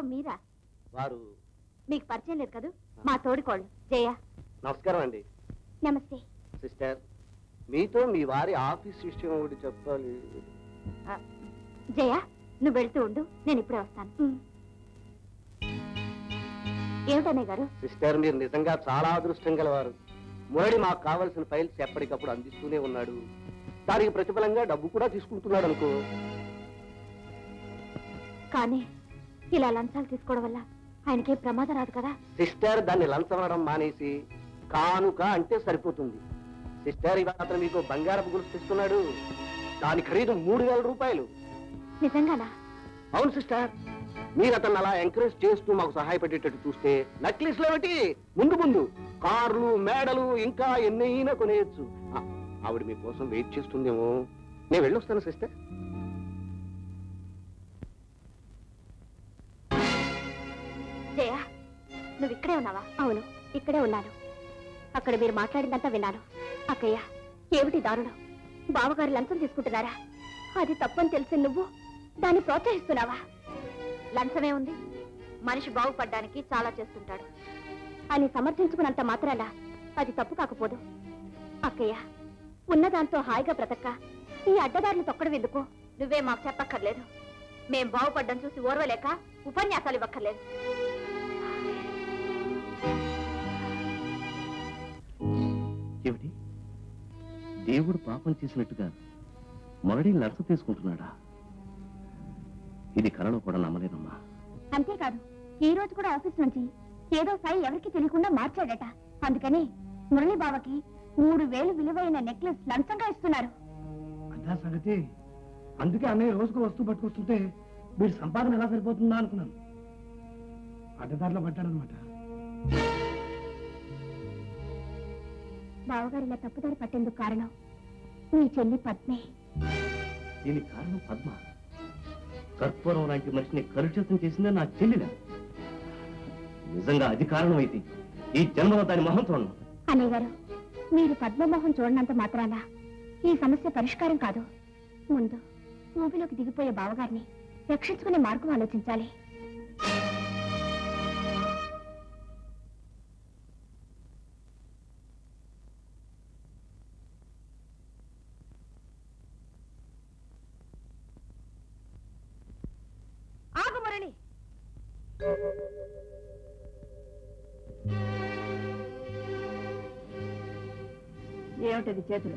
మీరా వారు మీకు పరిచయం లేదు కదూ మా తోడికోళ్ళు జయ నమస్కారం అండి నమస్తే సిస్టర్ మీతో మీ వారి ఆఫీస్ విషయం ఒకటి చెప్పాలి ఆ, జయ నువ్వు వెళ్తూ ఉండు నేను ఇప్పుడే వస్తాను ఏమిటనే గారు సిస్టర్ మీరు నిజంగా చాలా అదృష్టం గలవారు మురళి మాకు కావలసిన ఫైల్స్ ఎప్పటికప్పుడు అందిస్తూనే ఉన్నాడు దానికి ప్రతిఫలంగా డబ్బు కూడా తీసుకుంటున్నాడు అనుకో కానీ ఇలా లంచాలు తీసుకోవడం వల్ల ఆయనకే ప్రమాదం రాదు కదా సిస్టర్ దాన్ని లంచమనడం మానేసి కానుక అంటే సరిపోతుంది సిస్టర్ ఇవాళ అతను మీకు బంగారపు గురుసు తెస్తున్నాడు దాని ఖరీదు మూడు వేల రూపాయలు నిజంగానా అవును సిస్టర్ మీరు అతన్ని అలా ఎంకరేజ్ చేస్తూ మాకు సహాయపడేటట్టు చూస్తే నక్లీస్ లో పెట్టి ముందు ముందు కార్లు మేడలు ఇంకా ఎన్నైనా కొనేయచ్చు ఆ, ఆవిడ మీకోసం వెయిట్ చేస్తుందేమో నేను వెళ్ళొస్తాను సిస్టర్ జయ నువ్వు ఇక్కడే ఉన్నావా అవును ఇక్కడే ఉన్నాను అక్కడ మీరు మాట్లాడిందంతా విన్నాను అక్కయ్య ఏమిటి దారుణం బావగారు లంచం తీసుకుంటున్నారా అది తప్పని తెలిసి నువ్వు దాన్ని ప్రోత్సహిస్తున్నావా లంచమే ఉంది మనిషి బాగుపడ్డానికి చాలా చేస్తుంటాడు అని సమర్థించుకున్నంత మాత్రాన అది తప్పు కాకపోదు అక్కయ్య ఉన్నదాంతో హాయిగా బ్రతక్క ఈ అడ్డదారులు తొక్కడం ఎందుకు నువ్వే మాకు చెప్పక్కర్లేదు మేం బాగుపడ్డం చూసి ఓర్వలేక ఉపన్యాసాలు ఇవ్వక్కర్లేదు ఏమిటి దేవుడు పాపం చేసినట్టుగా మొరడి నర్స తీసుకుంటున్నాడా ఇది కలలో కూడా నమ్మలేనమ్మా అంతేకాదు ఈ రోజు కూడా ఆఫీస్ నుంచి ఏదో ఫైల్ ఎవరికి తెలియకుండా మార్చాడట అందుకని మురళి బావకి మూడు వేలు విలువైన నెక్లెస్ లంచంగా ఇస్తున్నారు అదా సంగతి అందుకే అన్నయ్య రోజుకు వస్తూ పట్టుకొస్తుంటే వీడి సంపాదన ఎలా సరిపోతుందా అనుకున్నాను అడ్డదారిలో పట్టాడనమాట బావగారు ఇలా తప్పుదారి పట్టేందుకు కారణం మీ చెల్లి పద్మే దీనికి కారణం పద్మ కర్పూరం లాంటి మనిషిని కలుషితం చేసిందే నా చెల్లిదా నిజంగా అది కారణం అయితే ఈ జన్మలో దాని మొహం చూడను అన్నయ్య గారు మీరు పద్మమోహన్ చూడనంత మాత్రాన ఈ సమస్య పరిష్కారం కాదు ముందు ఊబిలోకి దిగిపోయే బావగారిని రక్షించుకునే మార్గం ఆలోచించాలి ఆగు మురళి ఏమిటది చేతులు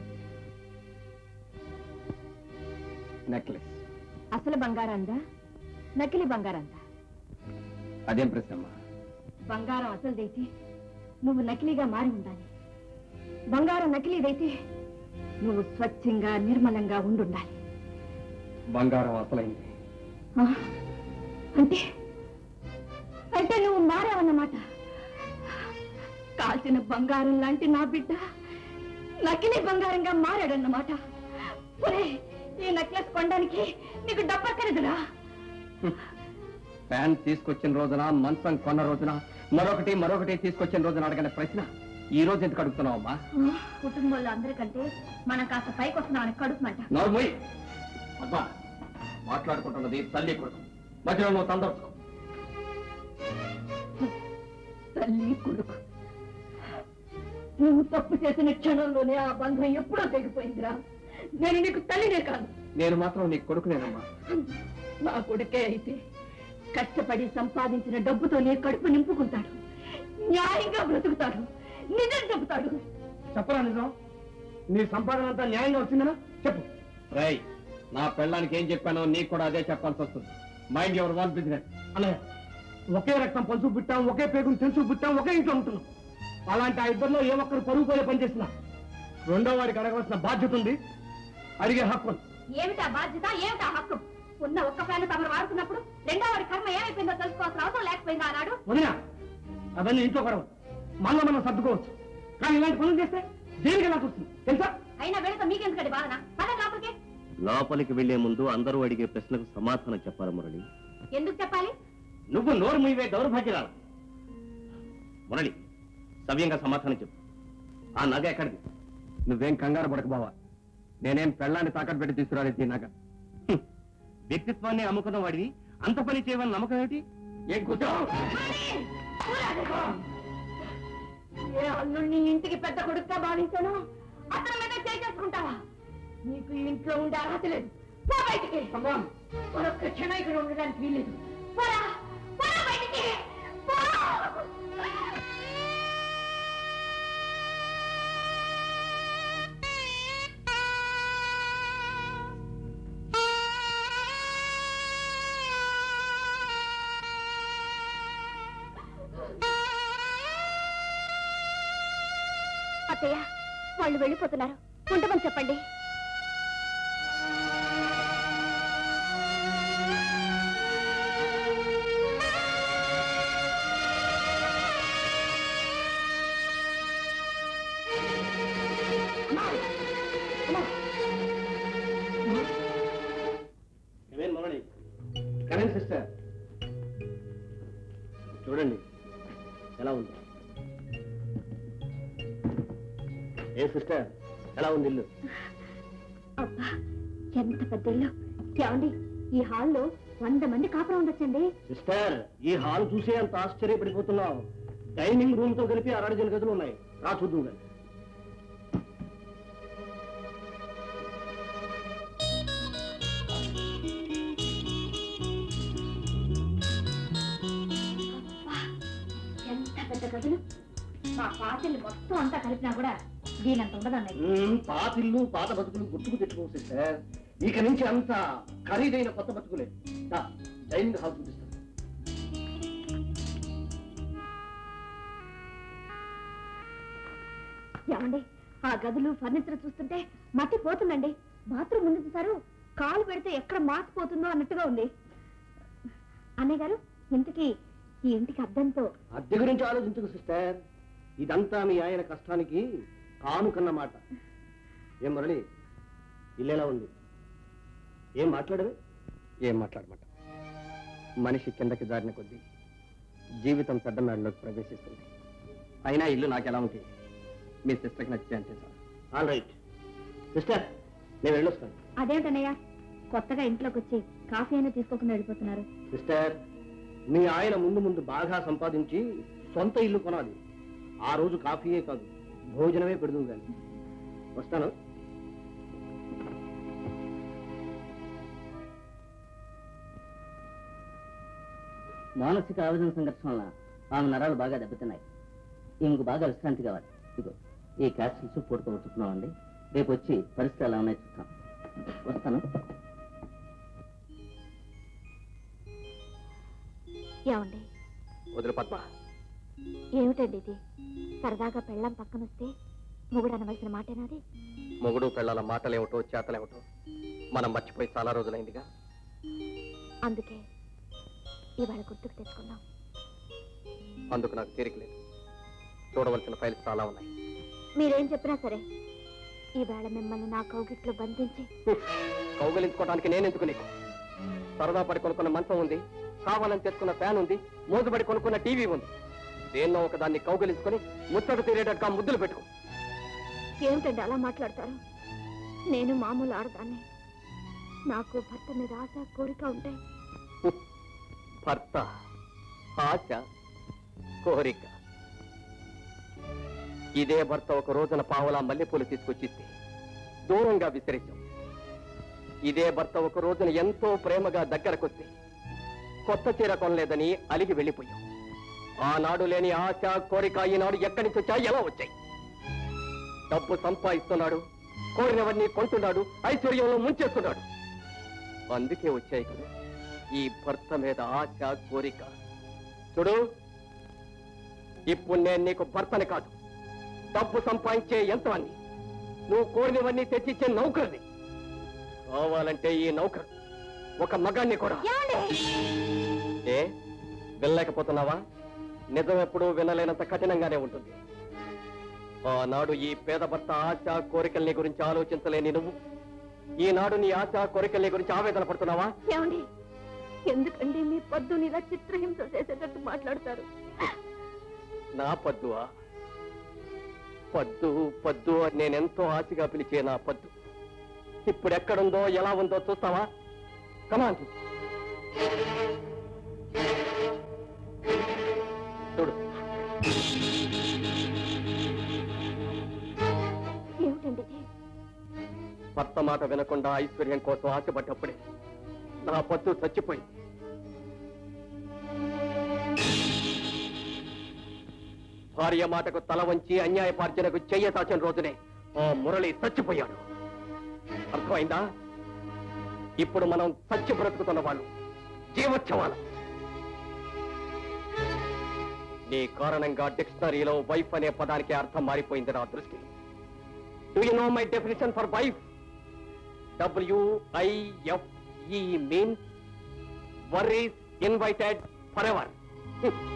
నెక్లెస్ అసలు బంగారందా నకిలీ బంగారందా అదేం ప్రశ్నమ్మా బంగారం అసలుదైతే నువ్వు నకిలీగా మారి ఉండాలి బంగారం నకిలీదైతే నువ్వు స్వచ్ఛంగా నిర్మలంగా ఉండుండాలి బంగారం అసలైంది ఆ? అంటే అంటే నువ్వు మారావన్నమాట కాల్చిన బంగారం లాంటి నా బిడ్డ నకిలీ బంగారంగా మారాడన్నమాట ఒరే, ఈ నెక్లెస్ కొనడానికి నీకు డబ్బక్కర్లేదురా ఫ్యాన్ తీసుకొచ్చిన రోజున మంచం కొన్న రోజున మరొకటి మరొకటి తీసుకొచ్చిన రోజున అడగని ప్రశ్న ఈ రోజు ఎందుకు అడుగుతున్నావు అమ్మా కుటుంబంలో అందరికంటే మనం కాస్త పైకి వస్తున్నామని కడుపుమంట నోర్మోయ్ అబ్బా మాట్లాడుకుంటున్నది తల్లి కొడుకు మధ్యలో నువ్వు తందొచ్చు తల్లి కొడుకు నువ్వు తప్పు చేసిన క్షణంలోనే ఆ బంధం ఎప్పుడో తెగిపోయిందిరా నేను నీకు తల్లినే కాదు నేను మాత్రం నీ కొడుకునేనమ్మా నా కొడుకే అయితే కష్టపడి సంపాదించిన డబ్బుతోనే కడుపు నింపుకుంటాడు న్యాయంగా బ్రతుకుతాడు నిజం చెబుతాడు చెప్పరా నిజం నీ సంపాదన అంతా న్యాయంగా వచ్చిందనా చెప్పు రై నా పెళ్ళానికి ఏం చెప్పానో నీకు కూడా అదే చెప్పాల్సి వస్తుంది మైండ్ యువర్ వాన్ బిజినెస్ అన్నయ్య ఒకే రక్తం పంచు పుట్టాం ఒకే పేగును తెలుసు పుట్టాం ఒకే ఇంట్లో ఉంటున్నాం అలాంటి ఆ ఇద్దరిలో ఏ ఒక్కరు పరుగు పోయే పని చేసినా రెండో వాడికి అడగవలసిన బాధ్యత ఉంది అడిగే హక్కు ఉంది. ఏమిటా బాధ్యత ఏమిటా హక్కు ఉన్న ఒక్క ఫ్యాన్ తమరు వాడుతున్నప్పుడు రెండో వాడి కర్మ ఏమైపోయిందో తెలుసుకోవాల్సిన అవసరం లేకపోయిందా అన్నాడు వదినా అవన్నీ ఇంట్లో గొడవ మనలో మనం సర్దుకోవచ్చు కానీ ఇలాంటి పనులు చేస్తే దేనికి ఎలా చూస్తుంది తెలుసా అయినా వెళితే మీకెందుకండి బాధన పద లోపలికి లోపలికి వెళ్లే ముందు అందరూ అడిగే ప్రశ్నకు సమాధానం చెప్పాలి మురళి ఎందుకు చెప్పాలి నువ్వు నోరు మూయవే దౌర్భాగ్యరాలు మురళి సవ్యంగా సమాధానం చెప్పు ఆ నగ ఎక్కడిది నువ్వేం కంగారు పడక బావా నేనేం పెళ్ళాన్ని తాకట్టు పెట్టి తీసుకురాలేదు ఈ నగ హ్మ్. వ్యక్తిత్వాన్ని అమ్ముకున్న వాడివి అంత పని చేయవని నమ్మకం ఏమిటి ఏం కూర్చోవు ఏ అల్లుడిని ఇంటికి పెద్ద కొడుకుగా భావించాను అతని మీద చేసేసుకుంటావా నీకు ఈ ఇంట్లో ఉండే అర్హత లేదు పో బయటికి మరొక్క క్షణం ఇక్కడ ఉండడానికి వీల్లేదు పోరా పోరా బయటికి పో! అత్తయ్య వాళ్ళు వెళ్ళిపోతున్నారు ఉండమని చెప్పండి ఏమేం మురళి కరెంట్ సిస్టర్ చూడండి ఎలా ఉంది ఏ సిస్టర్ ఎలా ఉంది ఇల్లు అబ్బా ఎంత పెద్ద ఇల్లు ఏమండి ఈ హాల్లో వంద మంది కాపురం ఉండొచ్చండి సిస్టర్ ఈ హాల్ చూసే అంత ఆశ్చర్యపడిపోతున్నావు డైనింగ్ రూమ్ తో కలిపి అరడజన గదులు ఉన్నాయి రా చూద్దాం కానీ అబ్బా, ఎంత పెద్ద గదులు మా పాతలు మొత్తం అంతా కలిపినా కూడా దీనంత ఉండదన్నయ్య మ్మ్, పాత ఇల్లు పాత బతుకులు గుర్తుకు తెచ్చుకో సిస్టర్ ఇక నుంచి అంత ఖరీదైన కొత్త బతుకులే దా, డైనింగ్ హాల్ చూపిస్తాను ఏమండి ఆ గదులు ఫర్నిచర్ చూస్తుంటే మట్టి పోతుందండి బాత్రూమ్ ముందు చూసారు కాలు పెడితే ఎక్కడ మాసిపోతుందో అన్నట్టుగా ఉంది అన్నయ్య గారు ఇంతకీ ఈ ఇంటికి అద్దంతో అద్దె గురించి ఆలోచించదు సిస్టర్ ఇదంతా మీ ఆయన కష్టానికి కానుకన్నమాట ఏం మురళి ఇల్లు ఎలా ఉంది ఏం మాట్లాడవే ఏం మాట్లాడమాట మనిషి కిందకి జారిన కొద్దీ జీవితం పెద్ద మేడలోకి ప్రవేశిస్తుంది అయినా ఇల్లు నాకు ఎలా ఉంటుంది మీ సిస్టర్కి నచ్చితే అంతే సార్ ఆల్ రైట్ సిస్టర్ నేను వెళ్ళొస్తాను అదేంటన్నయ్య కొత్తగా ఇంట్లోకి వచ్చి కాఫీ అయినా తీసుకోకుండా వెళ్ళిపోతున్నారు సిస్టర్ మీ ఆయన ముందు ముందు బాగా సంపాదించి సొంత ఇల్లు కొనాలి ఆ రోజు కాఫీయే కాదు భోజనమే పెడుతుంది కానీ వస్తాను మానసిక ఆవేదన సంఘర్షణ వల్ల ఆమె నరాలు బాగా దెబ్బతిన్నాయి ఈమెకు బాగా విశ్రాంతి కావాలి ఇదిగో ఈ క్యాప్సిల్స్ పూడుకోబట్టుకున్నామండి రేపు వచ్చి పరిస్థితి ఎలా ఉన్నాయో చూస్తాం వస్తాను ఏమండి వదిలి పద్మ ఏమిటండి ఇది సరదాగా పెళ్ళం పక్కన వస్తే మొగుడు అనవలసిన మాటేనాది మొగుడు పెళ్ళాల మాటలేమిటో చేతలేమిటో మనం మర్చిపోయి చాలా రోజులైందిగా అందుకే ఇవాళ గుర్తుకు తెచ్చుకున్నాం అందుకు నాకు తీరిక లేదు చూడవలసిన ఫైల్స్ చాలా ఉన్నాయి మీరేం చెప్పినా సరే ఈవేళ మిమ్మల్ని నా కౌగిట్లో బంధించి కౌగలించుకోవడానికి నేనెందుకు నీకు సరదా పడి కొనుక్కున్న మంచం ఉంది కావాలని తెచ్చుకున్న ఫ్యాన్ ఉంది మోజుపడి కొనుక్కున్న టీవీ ఉంది దేన్నో ఒక దాన్ని కౌగలించుకొని ముచ్చట తీరేటట్టుగా ముద్దులు పెట్టుకో ఏమిటండి అలా మాట్లాడతారు నేను మామూలు ఆడదాన్ని నాకు భర్త మీద ఆశ కోరిక ఉంటాయి భర్త ఆశ కోరిక ఇదే భర్త ఒక రోజున పావలా మల్లెపూలు తీసుకొచ్చిస్తే దూరంగా విసిరించాం ఇదే భర్త ఒక రోజున ఎంతో ప్రేమగా దగ్గరకొస్తే కొత్త చీర కొనలేదని అలిగి వెళ్ళిపోయాం ఆనాడు లేని ఆశ కోరిక ఈనాడు ఎక్కడి నుంచి వచ్చాయి ఎలా వచ్చాయి డబ్బు సంపాదిస్తున్నాడు కోరినవన్నీ కొంటున్నాడు ఐశ్వర్యంలో ముంచేస్తున్నాడు అందుకే వచ్చాయి కదా ఈ భర్త మీద ఆశ కోరిక చూడు ఇప్పుడు నేను నీకు భర్తని కాదు డబ్బు సంపాదించే యంత్రాన్ని నువ్వు కోరినవన్నీ తెచ్చిచ్చే నౌకర్ని కావాలంటే ఈ నౌకర్ ఒక మగాన్ని కూడా ఏ వినలేకపోతున్నావా నిజం ఎప్పుడూ వినలేనంత కఠినంగానే ఉంటుంది ఆనాడు ఈ పేద భర్త ఆశ కోరికల్ని గురించి ఆలోచించలేని నువ్వు ఈనాడు నీ ఆశ కోరికల్ని గురించి ఆవేదన పడుతున్నావా ఏమండి ఎందుకండి మీ పొద్దుని ఇలా చిత్రహింస చేసేటట్టు మాట్లాడతారు నా పద్దువా పద్దు పద్దు అని నేనెంతో ఆశగా పిలిచే నా పద్దు ఇప్పుడు ఎక్కడుందో ఎలా ఉందో చూస్తావా కమాన్ భర్త మాట వినకుండా ఐశ్వర్యం కోసం ఆశపడ్డప్పుడే నా పత్తు చచ్చిపోయింది భార్య మాటకు తల వంచి అన్యాయపార్జనకు చెయ్య సాచిన రోజునే ఆ మురళి చచ్చిపోయాడు అర్థమైందా ఇప్పుడు మనం చచ్చి బ్రతుకుతున్న వాళ్ళు జీవోత్సవాలు నీ కారణంగా డిక్షనరీలో వైఫ్ అనే పదానికి అర్థం మారిపోయింది నా దృష్టి do you know my definition for wife W I F E means worries invited for ever